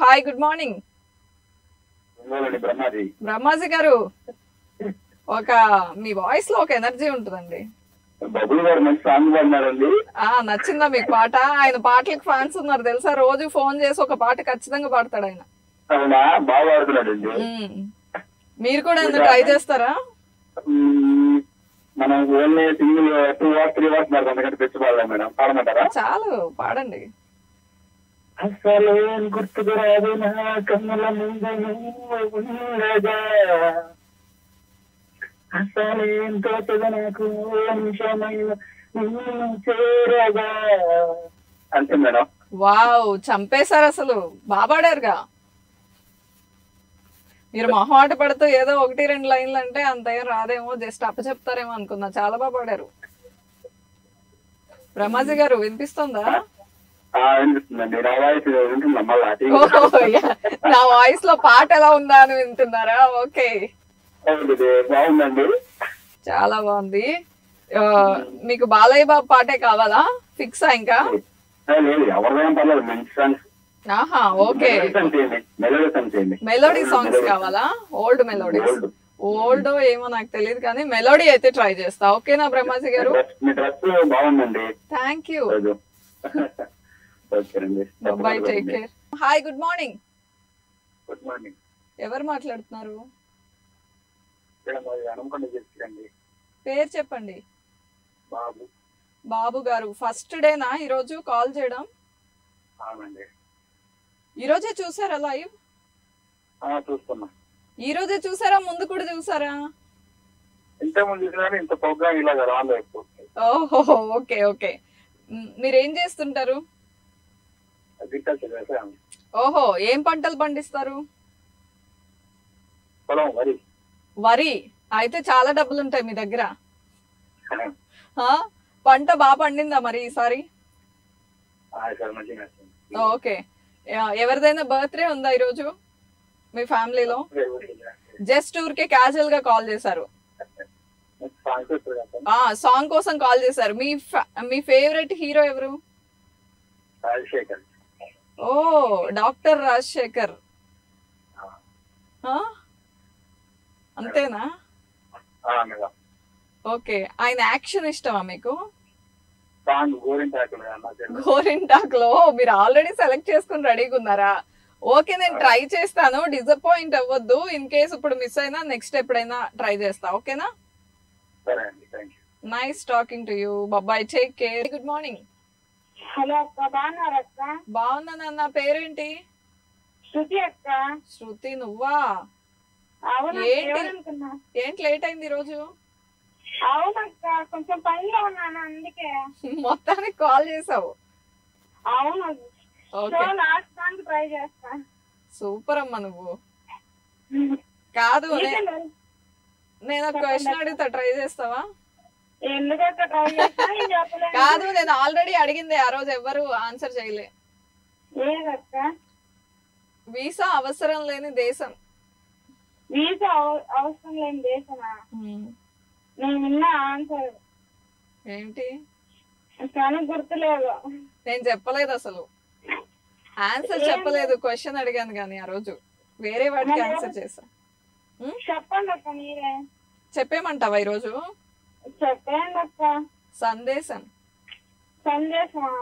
Hi good morning ఇంకోనండి బ్రహ్మాజీ బ్రహ్మాజీ గారు ఒక మీ వాయిస్ లో ఒక ఎనర్జీ ఉంటుందండి బబుల్ గారు మంచి సాంగ్ పాడినారండి ఆ నచ్చిందా మీకు పాట ఆయన పాటలకు ఫ్యాన్స్ ఉన్నారు తెలుసా రోజు ఫోన్ చేసి ఒక పాట ఖచ్చితంగా పాడతాడు ఆయన అవునా బాగా పాడుతున్నాడండి మ్మ్. మీరు కూడా ఏమైనా ట్రై చేస్తారా మ్మ్, మనం only single two watts three watts మరి అంతకంటే తెచ్చి పాడలేం మేడం పాడమంటారా చాలు పాడండి అసలేం గుర్తుకు రాదు నా కన్నుల ముందు నువ్వు ఉండగా అసలేం తోచదు నాకు నిమిషమైన నిన్ను చేరగా అంతే మేడం వావ్ చంపేశారు అసలు బాగా పాడారుగా మీరు మొహమాట పడుతూ ఏదో ఒకటి రెండు లైన్లు అంటే అంత ఏం రాదేమో జస్ట్ అప్ప చెప్తారేమో అనుకున్నా చాలా బాగా పాడారు బ్రహ్మాజీ గారు వినిపిస్తుందా ఆ, వినిపిస్తుందండి నా వాయిస్ వింటుందా మళ్ళా ఓ, యా. నా వాయిస్ లో పాట ఎలా ఉందా అని వింటున్నారా ఓకే ఇది బాగుందండి చాలా బాగుంది ఆ, మీకు బాలయ్య బాబు పాటే కావాలా ఫిక్సా ఇంకా ఆ, లేదు ఎవరిదైనా పర్లేదు మంచి సాంగ్స్ ఆహా ఓకే మెలోడీస్ అని చేయండి మెలోడీస్ అని చేయండి మెలోడీ సాంగ్స్ కావాలా ఓల్డ్ మెలోడీస్ Old. ఓల్డ్ ఏమో నాకు తెలియదు కానీ మెలోడీ అయితే ట్రై చేస్తా ఓకేనా బ్రహ్మాజీ గారు డ్రెస్- మీ డ్రెస్ బాగుందండి థ్యాంక్ యూ రోజు ఓకేనండి bye take care hi good morning good morning ఎవరు మాట్లాడుతున్నారు ఇక్కడ మరి హనుమకొండ చేయండి పేరు చెప్పండి బాబు బాబు గారు ఫస్ట్ డేనా ఈరోజు కాల్ చేయడం అవునండి ఈ రోజే చూసారా లైవ్ ఆ, చూస్తున్నా ఈ రోజే చూసారా ముందు కూడా చూసారా ఇంత ముందు చూసినా ఇంత ప్రోగ్రామ్ ఇలాగ రాలేదు ఓహో ఓకే ఓకే మ్, మీరేం చేస్తుంటారు అగ్రికల్చర్ వ్యవసాయం ఓహో ఏం పంటలు పండిస్తారు పొలం వరి వరి అయితే చాలా డబ్బులు ఉంటాయి మీ దగ్గర ఆ? పంట బాగా పండిందా మరి ఈసారి ఆ, సార్ మంచిగా వస్తుంది. ఓకే ఎ- ఎవరిదైనా బర్త్డే ఉందా ఈరోజు మీ ఫ్యామిలీలో జస్ట్ ఊరికే క్యాజువల్ గా కాల్ చేశారు సాంగ్స్ వస్తుంది కదా సార్. ఆ సాంగ్ కోసం కాల్ చేశారు మీ fa- మీ ఫేవరెట్ హీరో ఎవరు రాజశేఖర్ ఓ డాక్టర్ రాజశేఖర్ ఆ? అంతేనా ఆ, మేడం ఓకే ఆయన యాక్షన్ ఇష్టమా మీకు సాంగ్ గోరింటాకు మేడం నాకు తెలుసు. గోరింటాక్ లో మీరు ఆల్రెడీ సెలెక్ట్ చేసుకుని రెడీగా ఉన్నారా ఓకే నేను ట్రై చేస్తాను డిసప్పాయింట్ అవ్వద్దు ఇన్ కేస్ ఇప్పుడు మిస్ అయినా నెక్స్ట్ ఎప్పుడైనా ట్రై చేస్తా ఓకేనా సరే అండి thank you nice talking to you bye bye take care good morning hello అక్క బాగున్నారు అక్క బాగున్నాను అన్న పేరేంటి శృతి అక్క శృతి నువ్వా అవును ఏంటి? ఎవరనుకున్నా ఏంటి లేట్ అయింది ఈరోజు అవునక్క కొంచెం పనిలో ఉన్నాను అందుకే మొత్తానికి కాల్ చేసావు అవును ఓకే సో లాస్ట్ దానికి ట్రై చేస్తా సూపర్ అమ్మా నువ్వు కాదు నే- ఎందుకు- నేను ఒక క్వశ్చన్ అడిగితే ట్రై చేస్తావా ఎందుకక్క ట్రై చేస్తా నేను చెప్పలేదు కాదు నేను ఆల్రెడీ అడిగింది ఆ రోజు ఎవ్వరు ఆన్సర్ చేయలే ఏదక్క వీసా అవసరం లేని దేశం వీసా అవ- అవసరం లేని దేశమా నేను విన్న ఆన్సర్ ఏంటి కానీ గుర్తులేదు నేను చెప్పలేదు అసలు ఆన్సర్ చెప్పలేదు క్వశ్చన్ అడిగాను కానీ ఆ రోజు వేరే వాటికి ఆన్సర్ చేసా చెప్పండి అక్క మీరే చెప్పేమంటావా ఈరోజు చెప్పండి అక్క సందేశం సందేశమా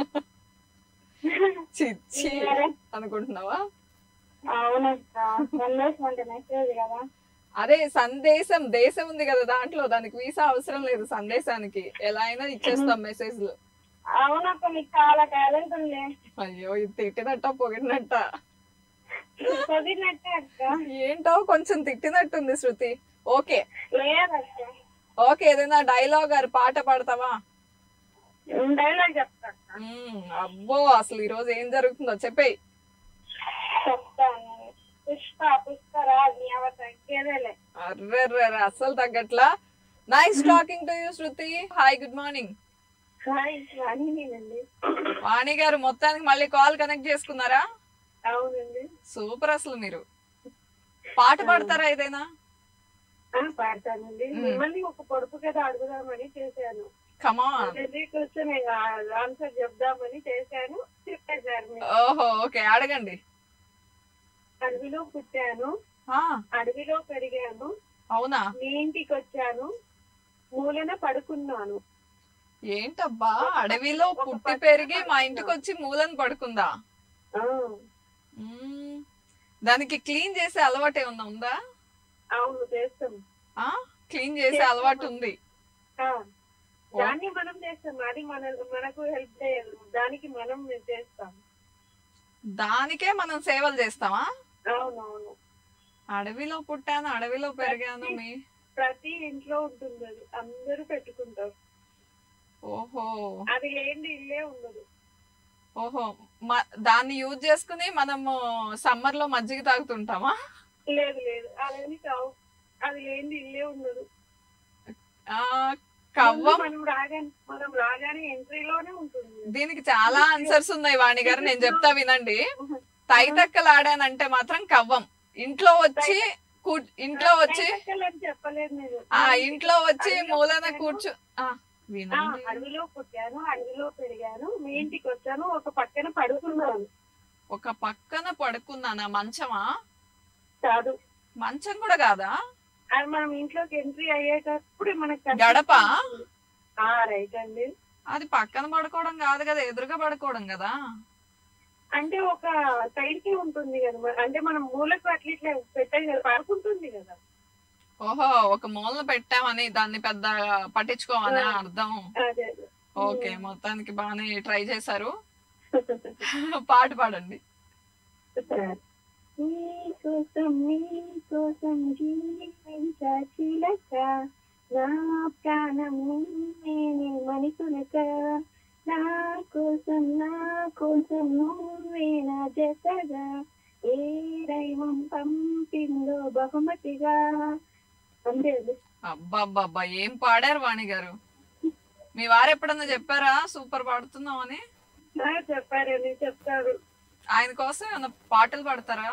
చిచ్చి అనుకుంటున్నావా అవునక్క సందేశం అంటే మెసేజ్ కదా అదే సందేశం దేశం ఉంది కదా దాంట్లో దానికి వీసా అవసరం లేదు సందేశానికి ఎలా అయినా ఇచ్చేస్తాం మెసేజ్లు అవునక్క మీకు చాలా టాలెంట్ ఉంది అయ్యో ఇది తిట్టినట్ట పొగిడినట్ట చదివినట్టే అక్క ఏంటో కొంచెం తిట్టినట్టుంది శృతి ఓకే లేదక్క ఓకే ఏదైనా డైలాగ్ ఆర్ పాట పాడతావా డైలాగ్ చెప్తా అక్క మ్మ్, అబ్బో అసలు ఈ రోజు ఏం జరుగుతుందో చెప్పేయ్ చెప్తాను పుష్ప పుష్పరా నీ అవ తగ్గేదేలే అర్రెర్రె అస్సలు తగ్గట్లా nice talking to you Shruti hi good morning hi Vani నేనండి వాణి గారు మొత్తానికి మళ్ళీ కాల్ కనెక్ట్ చేసుకున్నారా అవునండి సూపర్ అసలు మీరు పాట పాడతారా ఏదైనా ఆ, పాడతానండి మ్మ్. మిమ్మల్ని ఒక పొడుపు కథ అడుగుదామని చేశాను కమాన్ వెళ్ళి కూర్చొని ఆన్సర్ చెప్దామని చేశాను చెప్పేశారు మీరు ఓహో ఓకే అడగండి అడవిలో పుట్టాను ఆ, అడవిలో పెరిగాను అవునా మీ ఇంటికి వచ్చాను మూలన పడుకున్నాను ఏంటబ్బా అడవిలో పుట్టి పెరిగి మా ఇంటికి వచ్చి మూలను పడుకుందా ఆ, మ్మ్. దానికి క్లీన్ చేసే అలవాటు ఏమన్నా ఉందా అవును చేస్తాం ఆ క్లీన్ చేసే అలవాటు ఉంది ఆ, దాన్ని మనం చేస్తాం అది మన మనకు హెల్ప్ చేయదు దానికి మనం చేస్తాం దానికే మనం సేవలు చేస్తామా అవునవును అడవిలో పుట్టాను అడవిలో పెరిగాను మీ ప్రతి ఇంట్లో ఉంటుంది అది అందరూ పెట్టుకుంటారు ఓహో అది లేని ఇల్లే ఉండదు ఓహో మ- దాన్ని యూజ్ చేసుకుని మనము సమ్మర్ లో మజ్జిగ తాగుతుంటామా లేదు లేదు అదేమి కావు అది లేని ఇల్లే ఉండదు ఆ కవ్వం మనం రాగానే మనం రాగానే ఎంట్రీలోనే ఉంటుంది దీనికి చాలా ఆన్సర్స్ ఉన్నాయి వాణి గారు నేను చెప్తా వినండి తైతక్కలాడానంటే మాత్రం కవ్వం ఇంట్లో వచ్చి కూ- ఇంట్లో వచ్చి అని చెప్పలేదు నేను ఆ ఇంట్లో వచ్చి మూలన కూర్చో ఆ, ఆ, వినండి అడవిలో పుట్టాను అడవిలో పెరిగాను మీ ఇంటికి వచ్చాను ఒక పక్కన పడుకున్నాను ఒక పక్కన పడుకున్నానా మంచమా కాదు మంచం కూడా కాదా అది మనం ఇంట్లోకి ఎంట్రీ అయ్యేటప్పుడు మనకు గడప? ఆ రైట్ అండి అది పక్కన పడుకోవడం కాదు కదా ఎదురుగా పడుకోవడం కదా అంటే ఒక సైడ్ కి ఉంటుంది కదా మరి. అంటే మనం మూలకు అట్లా ఇట్లా పెట్టాం కదా పడుకుంటుంది కదా ఓహో ఒక మూలన పెట్టామని దాన్ని పెద్ద పట్టించుకోమని ఆ. అర్థం అదే అదే. ఓకే మొత్తానికి బాగానే ట్రై చేశారు పాట పాడండి సరే. నీకోసం నీకోసం జీవించా చిలక నా ప్రాణం నేనే మణితులక నా కోసం నా కోసం నువ్వే నా జతగా ఏ దైవం పంపిందో బహుమతిగా అంతే అండి. అబ్బాబ్బాబ్బా ఏం పాడారు వాణి గారు మీ వారు ఎప్పుడన్నా చెప్పారా సూపర్ పాడుతున్నాం అని ఆ, చెప్పారండి చెప్తారు ఆయన కోసం ఏమన్నా పాటలు పాడతారా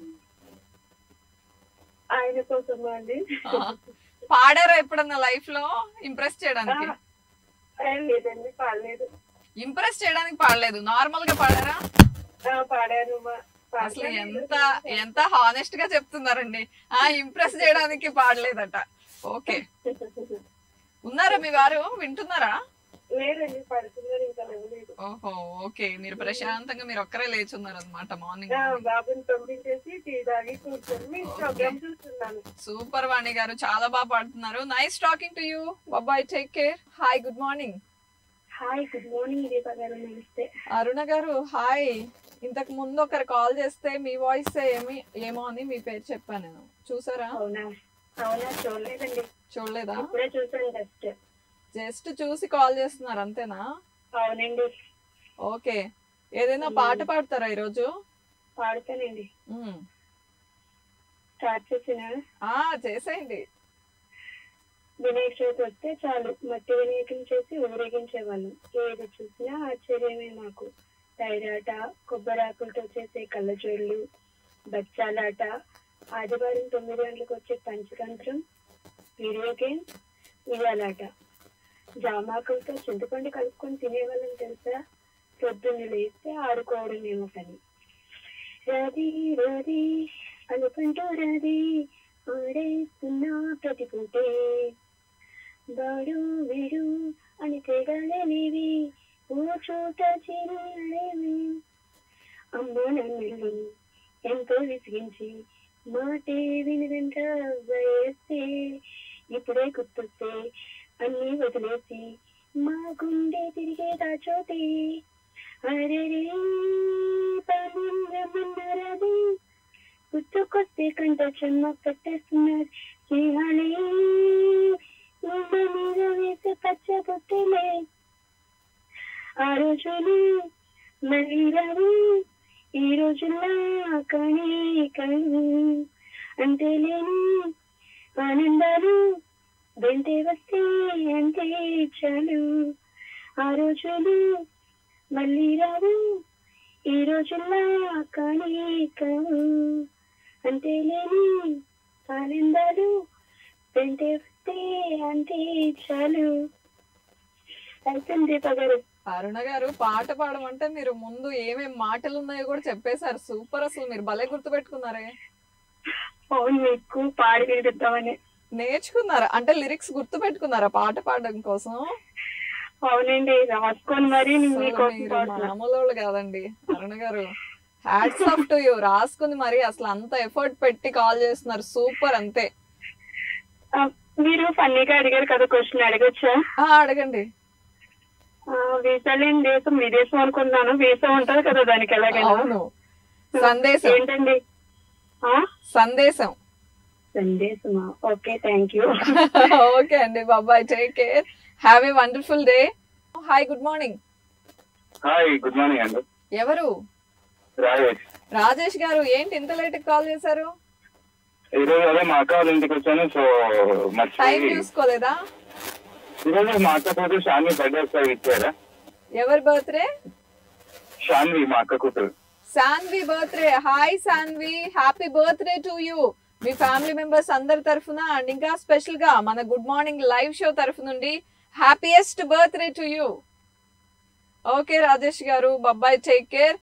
ఆయన కోసం అండి ఆ, పాడారా ఎప్పుడన్నా లైఫ్ లో ఇంప్రెస్ చేయడానికి ఏం లేదండి పాడలేదు ఇంప్రెస్ చేయడానికి పాడలేదు నార్మల్ గా పాడారా ఆ, పాడాను మా అసలు ఎంత ఎంత హానెస్ట్ గా చెప్తున్నారండి ఆ ఇంప్రెస్ చేయడానికి పాడలేదట ఓకే ఉన్నారా మీ వారు వింటున్నారా లేదండి పడుతున్నారు ఇంకా లేవలేదు ఓహో ఓకే మీరు ప్రశాంతంగా మీరు ఒక్కరే లేచి ఉన్నారు అనమాట మార్నింగ్ ఆ, బాబుని పంపించేసి టీ తాగి కూర్చొని మీ ప్రోగ్రామ్ చూస్తున్నాను సూపర్ వాణి గారు చాలా బాగా పాడుతున్నారు nice talking to you bye bye take care hi good morning hi good morning Deepa గారు నమస్తే అరుణ గారు హాయ్ ఇంతకు ముందు ఒకరు కాల్ చేస్తే మీ వాయిస్ ఏమి ఏమో అని మీ పేరు చెప్పాను నేను చూసారా అవునా అవునా చూడలేదండి చూడలేదా ఇప్పుడే చూసాను జస్ట్ జస్ట్ చూసి కాల్ చేస్తున్నారు అంతేనా అవునండి ఓకే ఏదైనా పాట పాడతారా ఈరోజు పాడుతానండి మ్మ్. స్టార్ట్ చేసిన ఆ చేసేయండి వినాయక చవితి వస్తే చాలు మట్టి వినాయకుని చేసి ఊరేగించేవాళ్ళం ఏది చూసినా ఆశ్చర్యమే మాకు టైరాట కొబ్బరాకులతో చేసే కళ్ళజోళ్ళు బచ్చాలాట ఆదివారం తొమ్మిది గంటలకు వచ్చే పంచతంత్రం వీడియో గేమ్ ఉయ్యాలాట జామాకులతో చింతపండు కలుపుకొని తినేవాళ్ళం తెలుసా పొద్దున్న లేస్తే ఆడుకోవడమేమో పని రది రది అనుకుంటూ రది ఆడేస్తున్నా ప్రతి పూటే బాడు వీడు అని తేడాలేనివి ఓ చోట చేరేవి అమ్మో నన్ను ఎంతో విసిగించి మాటే వినిదంట వయస్తే ఇప్పుడే గుర్తొస్తే అన్ని వదిలేసి మా గుండె తిరిగే దాచోతే అరే పన్నెండమన్నరది గుర్తుకొస్తే కంట చెమ్మ పెట్టేస్తున్నారు స్నేహాలే గుండె మీద వేసే పచ్చ బొట్టెలే ఆ రోజులు మళ్ళీ రావు ఈ రోజుల్లా కానీ కను అంతే లేని ఆనందాలు వెంటే వస్తే అంతే చాలు ఆ రోజులు మళ్ళీ రావు ఈ రోజుల్లా కానీ కావు అంతే లేని ఆనందాలు వెంటే వస్తే అంతే చాలు అయిపోయింది దీప గారు అరుణ గారు పాట పాడమంటే మీరు ముందు ఏమేం మాటలు ఉన్నాయో కూడా చెప్పేశారు సూపర్ అసలు మీరు భలే గుర్తు పెట్టుకున్నారే అవును మీకు పాడి వినిపిద్దామని నేర్చుకున్నారా అంటే లిరిక్స్ గుర్తు పెట్టుకున్నారా పాట పాడడం కోసం అవునండి రాసుకొని మరి నేను అసలు మీకోసం మీరు పాడుతున్నా మామూలు వాళ్ళు కాదండి అరుణ గారు హ్యాట్స్ ఆఫ్ టు యూ రాసుకుని మరి అసలు అంత ఎఫర్ట్ పెట్టి కాల్ చేస్తున్నారు సూపర్ అంతే ఆ, మీరు ఫన్నీగా అడిగారు కదా క్వశ్చన్ అడగచ్చా ఆ అడగండి వీసా లేని దేశం విదేశం అనుకున్నాను వీసా ఉంటది కదా దానికి ఎలాగైనా అవును సందేశం ఏంటండి ఆ సందేశం సందేశమా ఓకే థ్యాంక్ యూ ఓకే అండి bye bye take care have a wonderful day hi good morning hi good morning అండి ఎవరు రాజేష్ రాజేష్ గారు ఏంటి ఇంత లేట్ కాల్ చేశారు ఈ రోజు అదే మా అక్క వాళ్ళ ఇంటికి వచ్చాను సో టైం మర్చిపోయి చూసుకోలేదా ఈ రోజు మా అక్క కూతురు షాన్వి బర్త్డే ఒకసారి ఇచ్చారా ఎవరి బర్త్డే షాన్వి మా అక్క కూతురు Sanvi birthday hi Sanvi happy birthday to you మీ ఫ్యామిలీ మెంబర్స్ అందరి తరఫున అండ్ ఇంకా స్పెషల్ గా మన గుడ్ మార్నింగ్ లైవ్ షో తరఫు నుండి happiest birthday to you okay Rajesh గారు బాబాయ్ టేక్ కేర్